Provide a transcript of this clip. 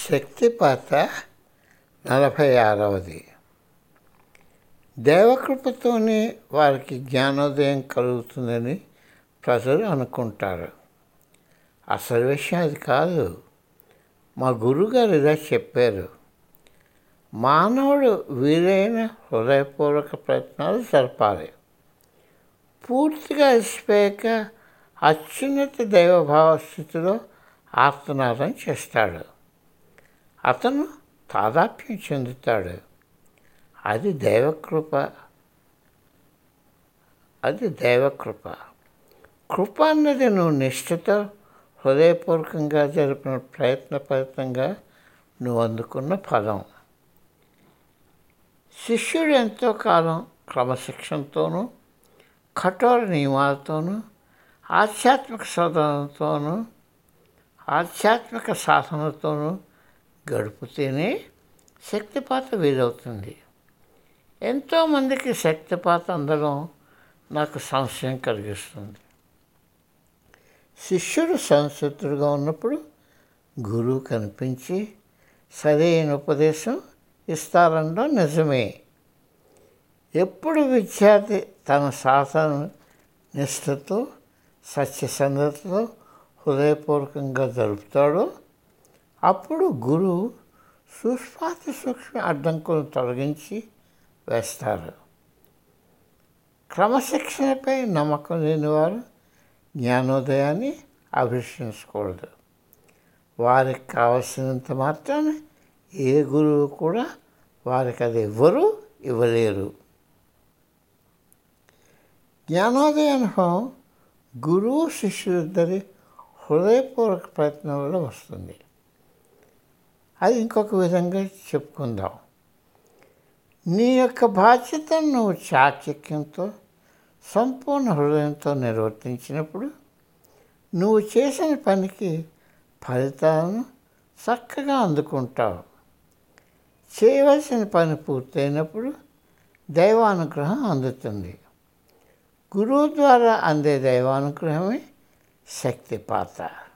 శక్తిపాత నలభై ఆరవది దేవకృపతోనే వారికి జ్ఞానోదయం కలుగుతుందని ప్రజలు అనుకుంటారు అసలు విషయం అది కాదు మా గురుగారు ఇలా చెప్పారు మానవుడు వీలైన హృదయపూర్వక ప్రయత్నాలు జరపాలి పూర్తిగా అలసిపోయాక అత్యున్నత దైవభావ స్థితిలో ఆర్తనాదం చేస్తాడు అతను తాదాప్యం చెందుతాడు అది దైవకృప అది దైవకృప కృప అన్నది నువ్వు నిష్ఠతో హృదయపూర్వకంగా జరిపిన ప్రయత్నపరితంగా నువ్వు అందుకున్న ఫలం శిష్యుడు ఎంతో కాలం క్రమశిక్షణతోనూ కఠోర నియమాలతోనూ ఆధ్యాత్మిక సాధనతోనూ ఆధ్యాత్మిక సాధనతోనూ గడిపితేనే శక్తిపాత వీలవుతుంది ఎంతోమందికి శక్తిపాత అందడం నాకు సంశయం కలిగిస్తుంది శిష్యుడు సంసిద్ధుడుగా ఉన్నప్పుడు గురువు కనిపించి సరైన ఉపదేశం ఇస్తారనడం నిజమే ఎప్పుడు విద్యార్థి తన సాధన నిష్ఠతో సత్యసంధతతో హృదయపూర్వకంగా జరుపుతాడో అప్పుడు గురువు సూక్ష్మాతి సూక్ష్మ అడ్డంకులను తొలగించి వేస్తారు క్రమశిక్షణపై నమ్మకం లేనివారు జ్ఞానోదయాన్ని అభిషించకూడదు వారికి కావలసినంత మాత్రాన ఏ గురువు కూడా వారికి అది ఇవ్వరు ఇవ్వలేరు జ్ఞానోదయ అనుభవం గురువు శిష్యులిద్దరి హృదయపూర్వక ప్రయత్నం వల్ల వస్తుంది అది ఇంకొక విధంగా చెప్పుకుందాం నీ యొక్క బాధ్యతను నువ్వు చాకచక్యంతో సంపూర్ణ హృదయంతో నిర్వర్తించినప్పుడు నువ్వు చేసిన పనికి ఫలితాలను చక్కగా అందుకుంటావు చేయవలసిన పని పూర్తయినప్పుడు దైవానుగ్రహం అందుతుంది గురువు ద్వారా అందే దైవానుగ్రహమే శక్తిపాత